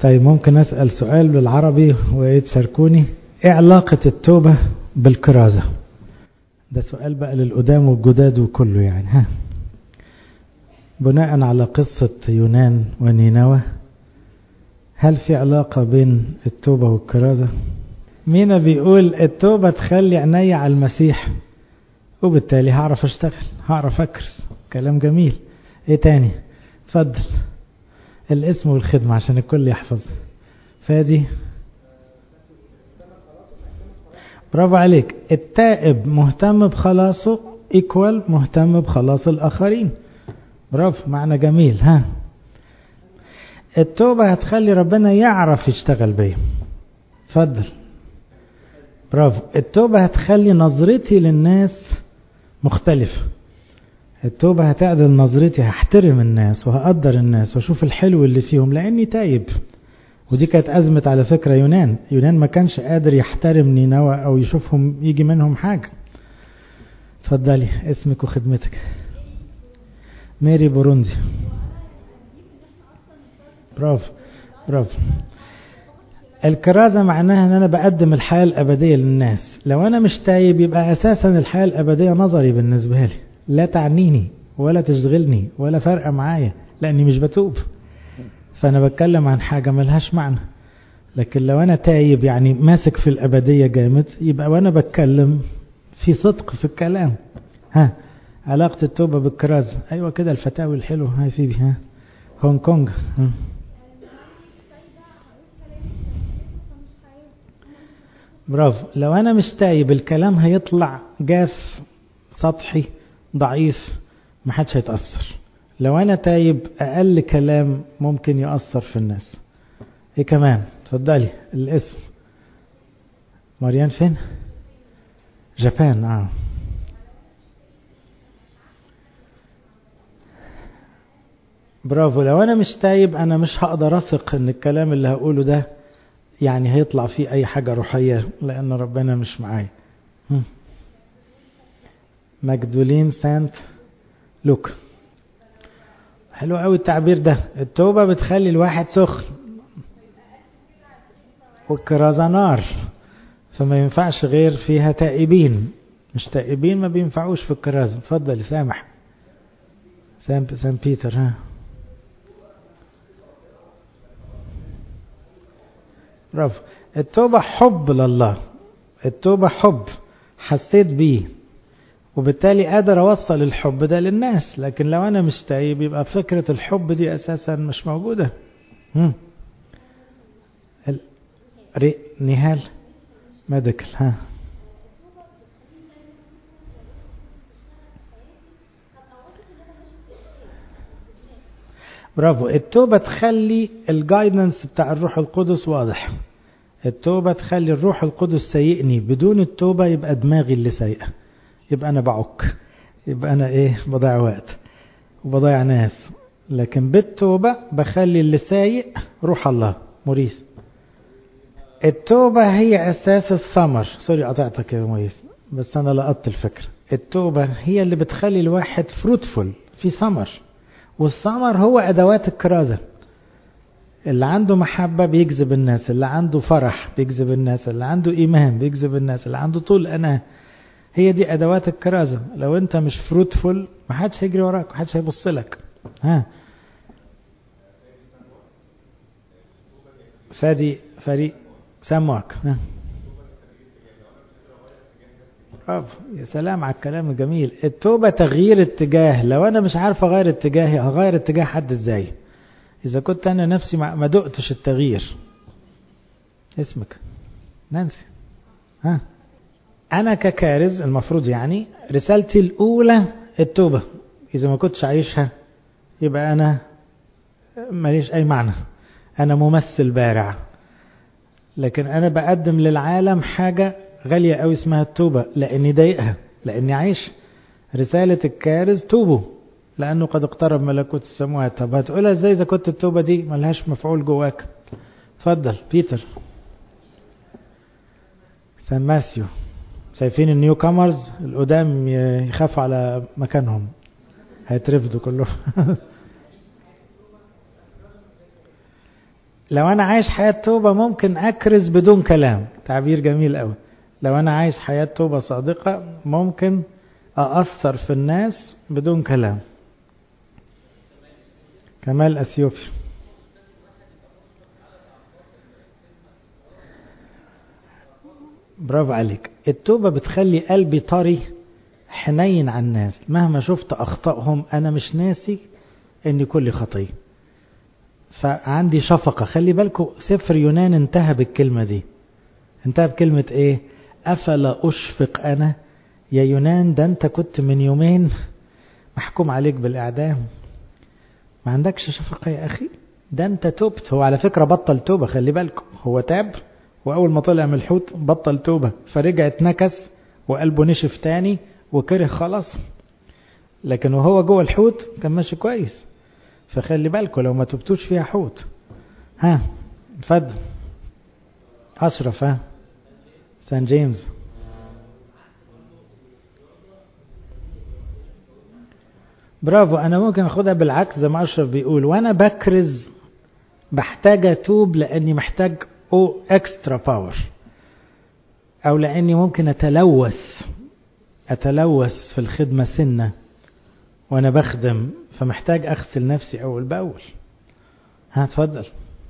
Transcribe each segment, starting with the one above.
طيب ممكن أسأل سؤال بالعربي وتشاركوني إيه علاقة التوبة بالكرازة ده سؤال بقى للقدام والجداد وكله يعني ها بناء على قصة يونان ونينوى هل في علاقة بين التوبة والكرازة مينا بيقول التوبة تخلي عيني على المسيح وبالتالي هعرف اشتغل هعرف اكرس كلام جميل ايه تاني اتفضل الاسم والخدمة عشان الكل يحفظ فادي برافو عليك التائب مهتم بخلاصه ايكوال مهتم بخلاص الاخرين برافو معنى جميل ها التوبة هتخلي ربنا يعرف يشتغل بيا اتفضل برافو التوبة هتخلي نظرتي للناس مختلفة التوبة هتعدل نظرتي هحترم الناس وهقدر الناس واشوف الحلو اللي فيهم لاني تايب ودي كانت أزمة على فكرة يونان يونان ما كانش قادر يحترم نينوى أو يشوفهم يجي منهم حاجة اتفضلي اسمك وخدمتك ميري بوروندي برافو برافو الكرازة معناها ان انا بقدم الحياة الابدية للناس لو انا مش تايب يبقى اساسا الحياة الابدية نظري بالنسبة لي لا تعنيني ولا تشغلني ولا فارقة معايا لاني مش بتوب فانا بتكلم عن حاجة ملهاش معنى لكن لو انا تايب يعني ماسك في الابدية جامد يبقى وانا بتكلم في صدق في الكلام ها علاقة التوبة بالكرازة ايوه كده الفتاوي الحلوة هاي فيبي ها هونج كونج ها. برافو لو انا مش تايب الكلام هيطلع جاف سطحي ضعيف محدش هيتأثر لو انا تايب اقل كلام ممكن يأثر في الناس ايه كمان اتفضلي الاسم مريان فين جابان اه برافو لو انا مش تايب انا مش هقدر اثق ان الكلام اللي هقوله ده يعني هيطلع فيه اي حاجة روحية لان ربنا مش معايا مجدولين سانت لوك حلو قوي التعبير ده التوبة بتخلي الواحد سخن والكرازة نار فما ينفعش غير فيها تائبين مش تائبين ما بينفعوش في الكرازة اتفضل سامح سام سام بيتر ها برافو التوبة حب لله التوبة حب حسيت بيه وبالتالي قادر اوصل الحب ده للناس لكن لو انا مش تايب يبقى فكرة الحب دي اساسا مش موجودة هم. ال... ري... نهال ميديكال ها برافو التوبة تخلي الجايدنس بتاع الروح القدس واضح التوبة تخلي الروح القدس سيئني بدون التوبة يبقى دماغي اللي سيئة يبقى أنا بعك يبقى أنا إيه بضيع وقت وبضيع ناس لكن بالتوبة بخلي اللي سايق روح الله موريس التوبة هي أساس الثمر سوري قطعتك يا موريس بس أنا لقطت الفكرة التوبة هي اللي بتخلي الواحد فروتفول في ثمر والثمر هو أدوات الكرازة اللي عنده محبة بيجذب الناس اللي عنده فرح بيجذب الناس اللي عنده إيمان بيجذب الناس اللي عنده طول أنا هي دي أدوات الكرازة لو أنت مش فروتفول ما حدش هيجري وراك ما حدش هيبص لك ها فادي فريق سام مارك ها برافو يا سلام على الكلام الجميل التوبة تغيير اتجاه لو انا مش عارف اغير اتجاهي هغير اتجاه حد ازاي اذا كنت انا نفسي ما دقتش التغيير اسمك نانسي ها انا ككارز المفروض يعني رسالتي الاولى التوبة اذا ما كنتش عايشها يبقى انا ماليش اي معنى انا ممثل بارع لكن انا بقدم للعالم حاجة غالية قوي اسمها التوبة لاني ضايقها لاني عايش رسالة الكارز توبوا لانه قد اقترب ملكوت السماوات طب هتقولها ازاي اذا كنت التوبة دي ملهاش مفعول جواك اتفضل بيتر سان ماسيو شايفين النيو كامرز القدام يخافوا على مكانهم هيترفدوا كلهم لو أنا عايش حياة توبة ممكن أكرز بدون كلام تعبير جميل قوي لو أنا عايش حياة توبة صادقة ممكن أأثر في الناس بدون كلام كمال أثيوبي برافو عليك التوبة بتخلي قلبي طري حنين على الناس مهما شفت أخطائهم أنا مش ناسي أن كل خطية فعندي شفقة خلي بالكم سفر يونان انتهى بالكلمة دي انتهى بكلمة ايه أفلا أشفق أنا يا يونان ده انت كنت من يومين محكوم عليك بالإعدام ما عندكش شفقة يا أخي ده انت تبت هو على فكرة بطل توبة خلي بالكم هو تاب وأول ما طلع من الحوت بطل توبة فرجع اتنكس وقلبه نشف تاني وكره خلاص لكن وهو جوه الحوت كان ماشي كويس فخلي بالكم لو ما تبتوش فيها حوت ها اتفضل أشرف ها سان جيمس برافو أنا ممكن أخدها بالعكس زي ما أشرف بيقول وأنا بكرز بحتاج أتوب لأني محتاج أو إكسترا باور أو لأني ممكن أتلوث أتلوث في الخدمة سنة وأنا بخدم فمحتاج أغسل نفسي أول بأول ها اتفضل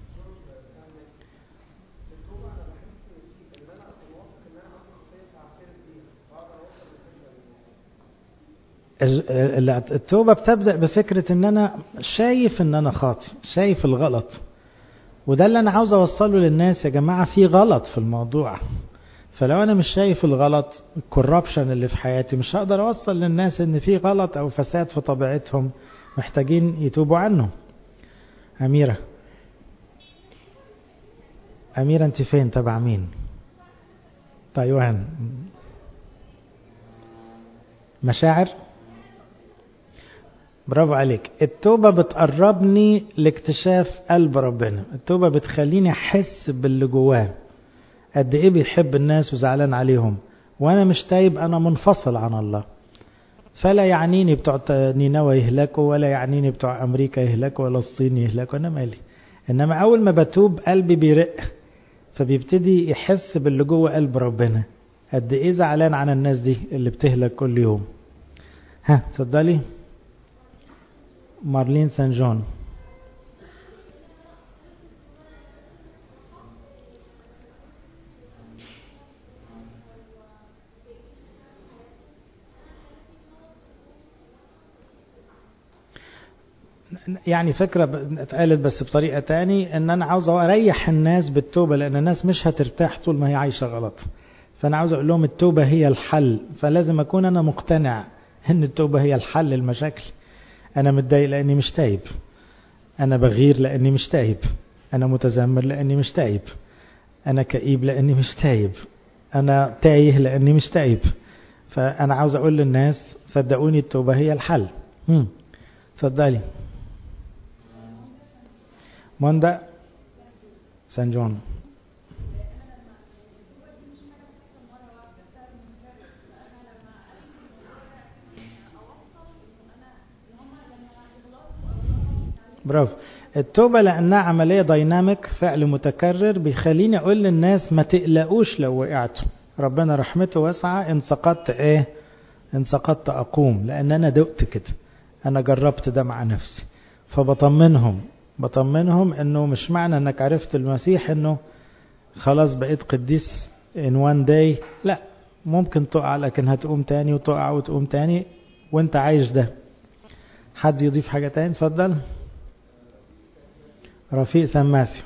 التوبة بتبدأ بفكرة ان انا شايف ان انا خاطئ شايف الغلط وده اللي انا عاوز اوصله للناس يا جماعة في غلط في الموضوع فلو انا مش شايف الغلط الكوربشن اللي في حياتي مش هقدر اوصل للناس ان في غلط او فساد في طبيعتهم محتاجين يتوبوا عنه اميرة اميرة انت فين تبع مين تايوان مشاعر برافو عليك التوبة بتقربني لاكتشاف قلب ربنا التوبة بتخليني أحس باللي جواه قد إيه بيحب الناس وزعلان عليهم وأنا مش تايب أنا منفصل عن الله فلا يعنيني بتوع نينوى يهلكوا ولا يعنيني بتوع أمريكا يهلكوا ولا الصين يهلكوا أنا مالي إنما أول ما بتوب قلبي بيرق فبيبتدي يحس باللي جوه قلب ربنا قد إيه زعلان عن الناس دي اللي بتهلك كل يوم ها تصدقلي مارلين سان جون يعني فكرة اتقالت بس بطريقة تاني ان انا عاوز اريح الناس بالتوبة لان الناس مش هترتاح طول ما هي عايشة غلط فانا عاوز اقول لهم التوبة هي الحل فلازم اكون انا مقتنع ان التوبة هي الحل للمشاكل انا متضايق لاني مش تايب انا بغير لاني مش تايب انا متذمر لاني مش تايب انا كئيب لاني مش تايب انا تايه لاني مش تايب فانا عاوز اقول للناس صدقوني التوبة هي الحل امم اتفضلي موندا سان جون برافو التوبة لأنها عملية دايناميك فعل متكرر بيخليني أقول للناس ما تقلقوش لو وقعتوا ربنا رحمته واسعة إن سقطت إيه إن سقطت أقوم لأن أنا دقت كده أنا جربت ده مع نفسي فبطمنهم بطمنهم إنه مش معنى إنك عرفت المسيح إنه خلاص بقيت قديس in one day لا ممكن تقع لكن هتقوم تاني وتقع وتقوم تاني وانت عايش ده حد يضيف حاجة تاني اتفضل رفيق سماسي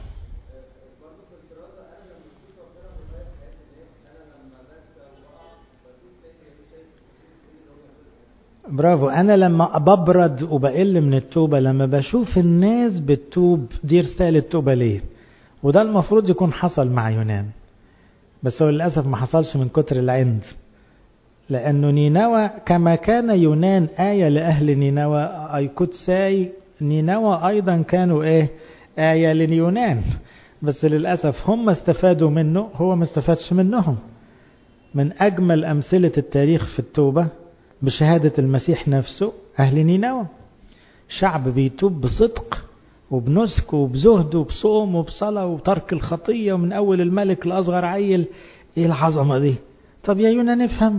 برافو انا لما ببرد وبقل من التوبه لما بشوف الناس بتتوب دي رساله توبه ليه وده المفروض يكون حصل مع يونان بس هو للاسف ما حصلش من كتر العند لانه نينوى كما كان يونان ايه لاهل نينوى اي كود ساي نينوى ايضا كانوا ايه آية لليونان بس للأسف هم استفادوا منه هو ما استفادش منهم من أجمل أمثلة التاريخ في التوبة بشهادة المسيح نفسه أهل نينوى شعب بيتوب بصدق وبنسك وبزهد وبصوم وبصلاة وترك الخطية ومن أول الملك لأصغر عيل إيه العظمة دي طب يا يونا نفهم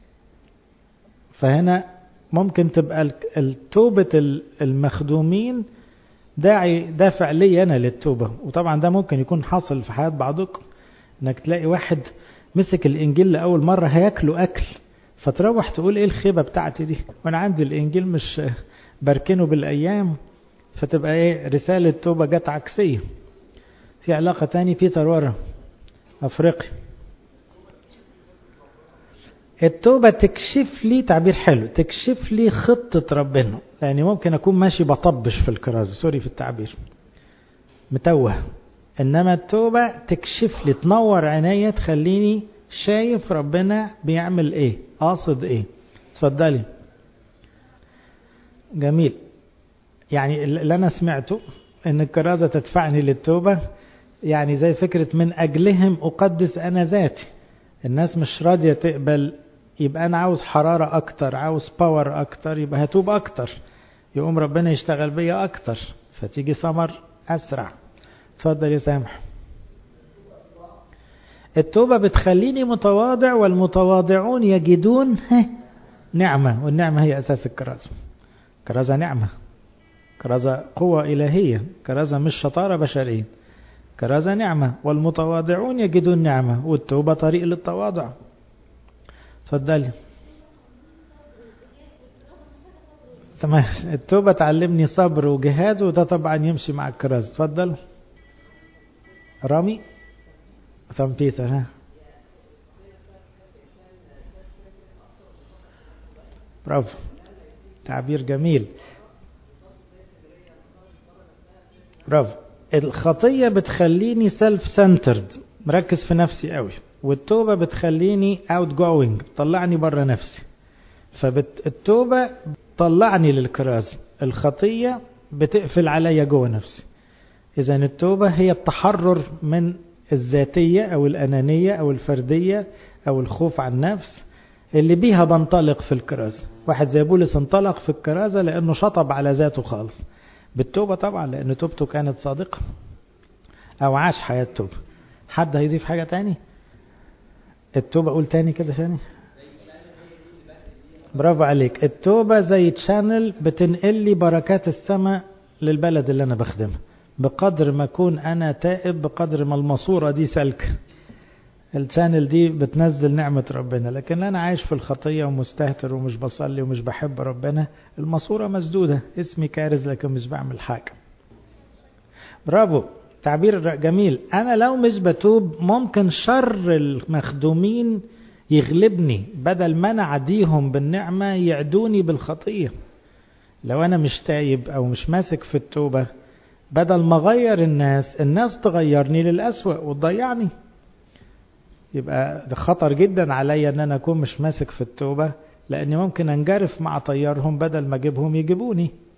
فهنا ممكن تبقى التوبة المخدومين داعي دافع لي أنا للتوبة وطبعا ده ممكن يكون حاصل في حياة بعضكم انك تلاقي واحد مسك الانجيل لاول مره هياكله اكل فتروح تقول ايه الخيبه بتاعتي دي وانا عندي الانجيل مش بركنه بالايام فتبقى ايه رساله توبه جت عكسيه في علاقه تاني بيتر ورا افريقي التوبة تكشف لي تعبير حلو تكشف لي خطة ربنا يعني ممكن أكون ماشي بطبش في الكرازة سوري في التعبير متوه إنما التوبة تكشف لي تنور عينيا تخليني شايف ربنا بيعمل إيه قاصد إيه اتفضلي جميل يعني اللي أنا سمعته إن الكرازة تدفعني للتوبة يعني زي فكرة من أجلهم أقدس أنا ذاتي الناس مش راضية تقبل يبقى أنا عاوز حرارة أكتر عاوز باور أكتر يبقى هتوب أكتر يقوم ربنا يشتغل بيا أكتر فتيجي ثمر أسرع اتفضل يا سامح التوبة بتخليني متواضع والمتواضعون يجدون نعمة والنعمة هي أساس الكرازة كرازة نعمة كرازة قوة إلهية كرازة مش شطارة بشرية كرازة نعمة والمتواضعون يجدون نعمة والتوبة طريق للتواضع تفضلي تمام التوبة تعلمني صبر وجهاد وده طبعا يمشي مع الكرازة تفضل رامي سان بيتر ها برافو تعبير جميل برافو الخطية بتخليني سيلف سنترد مركز في نفسي قوي والتوبة بتخليني اوت جوينج طلعني بره نفسي فالتوبة طلعني للكرازة الخطية بتقفل عليا جوه نفسي إذا التوبة هي التحرر من الذاتية أو الأنانية أو الفردية أو الخوف عن النفس اللي بيها بنطلق في الكرازة واحد زي بولس انطلق في الكرازة لأنه شطب على ذاته خالص بالتوبة طبعا لأن توبته كانت صادقة أو عاش حياة توبة حد هيضيف حاجة تاني التوبة قول تاني كده تاني برافو عليك التوبة زي تشانل بتنقل لي بركات السماء للبلد اللي أنا بخدمها بقدر ما أكون أنا تائب بقدر ما الماسورة دي سلك الشانل دي بتنزل نعمة ربنا لكن أنا عايش في الخطية ومستهتر ومش بصلي ومش بحب ربنا الماسورة مسدودة اسمي كارز لكن مش بعمل حاجة برافو تعبير جميل أنا لو مش بتوب ممكن شر المخدومين يغلبني بدل ما أنا أعديهم بالنعمة يعدوني بالخطية لو أنا مش تايب أو مش ماسك في التوبة بدل ما أغير الناس الناس تغيرني للأسوأ وتضيعني يبقى ده خطر جدا عليا ان انا اكون مش ماسك في التوبة لاني ممكن انجرف مع طيارهم بدل ما اجيبهم يجيبوني